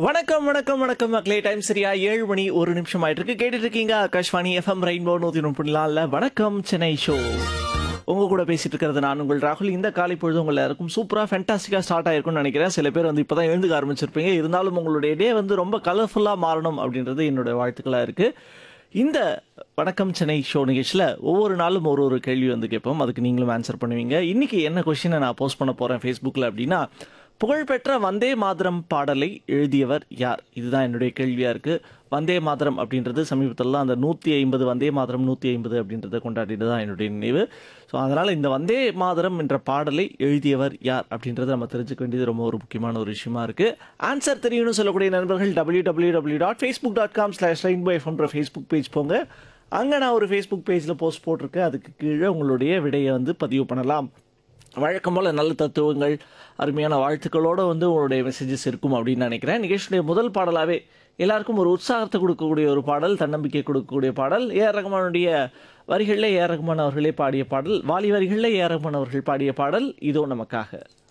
வணக்கம் வணக்கம் வணக்கம் மக்களே டைம் சரியா ஏழு மணி ஒரு நிமிஷம் ஆயிட்டு இருக்கு கேட்டுட்டு இருக்கீங்க ஆகாஷ்வாணி எஃப்எம் ரெயின்போ நூத்தி முப்பதுல வணக்கம் சென்னை ஷோ உங்க கூட பேசிட்டு இருக்கிறது நான் உங்கள் ராகுல் இந்த காலை பொழுது உங்கள் எல்லாருக்கும் சூப்பரா ஃபென்டாஸ்டிக்கா ஸ்டார்ட் ஆயிருக்கும்னு நினைக்கிறேன் சில பேர் வந்து இப்பதான் எழுந்துக்க ஆரம்பிச்சிருப்பீங்க இருந்தாலும் உங்களுடைய டே வந்து ரொம்ப கலர்ஃபுல்லா மாறணும் அப்படின்றது என்னுடைய வாழ்த்துக்களா இருக்கு இந்த வணக்கம் சென்னை ஷோ நிகழ்ச்சியில் ஒவ்வொரு நாளும் ஒரு ஒரு கேள்வி வந்து கேட்போம் அதுக்கு நீங்களும் ஆன்சர் பண்ணுவீங்க இன்னைக்கு என்ன கொஸ்டினை நான் போஸ்ட் பண்ண போறேன் ஃபேஸ்புக்கில் அப்படின்னா புகழ்பெற்ற வந்தே மாதரம் பாடலை எழுதியவர் யார் இதுதான் என்னுடைய கேள்வியா இருக்கு வந்தே மாதரம் அப்படின்றது சமீபத்தில் அந்த நூற்றி ஐம்பது வந்தே மாதரம் நூற்றி ஐம்பது அப்படின்றத கொண்டாடிட்டு தான் என்னுடைய நினைவு ஸோ அதனால் இந்த வந்தே மாதரம் என்ற பாடலை எழுதியவர் யார் அப்படின்றத நம்ம தெரிஞ்சுக்க வேண்டியது ரொம்ப ஒரு முக்கியமான ஒரு விஷயமா இருக்கு ஆன்சர் தெரியும்னு சொல்லக்கூடிய நண்பர்கள் W W W dot Facebook dot com slash rainbow எஃப்எம்ன்ற ஃபேஸ்புக் பேஜ் போங்க அங்கே நான் ஒரு ஃபேஸ்புக் பேஜில் போஸ்ட் போட்டிருக்கேன் அதுக்கு கீழே உங்களுடைய விடையை வந்து பதிவு பண்ணலாம் வழக்கம் போல் நல்ல தத்துவங்கள் அருமையான வாழ்த்துக்களோடு வந்து உங்களுடைய மெசேஜஸ் இருக்கும் அப்படின்னு நினைக்கிறேன் நிகழ்ச்சியுடைய முதல் பாடலாகவே எல்லாருக்கும் ஒரு உற்சாகத்தை கொடுக்கக்கூடிய ஒரு பாடல் தன்னம்பிக்கை கொடுக்கக்கூடிய பாடல் ஏ ஆர் ரகுமானுடைய வரிகளில் ஏ ஆர் ரகுமான் அவர்களே பாடிய பாடல் வாலி வரிகளில் ஏ ஆர் ரகுமான் அவர்கள் பாடிய பாடல் இதோ நமக்காக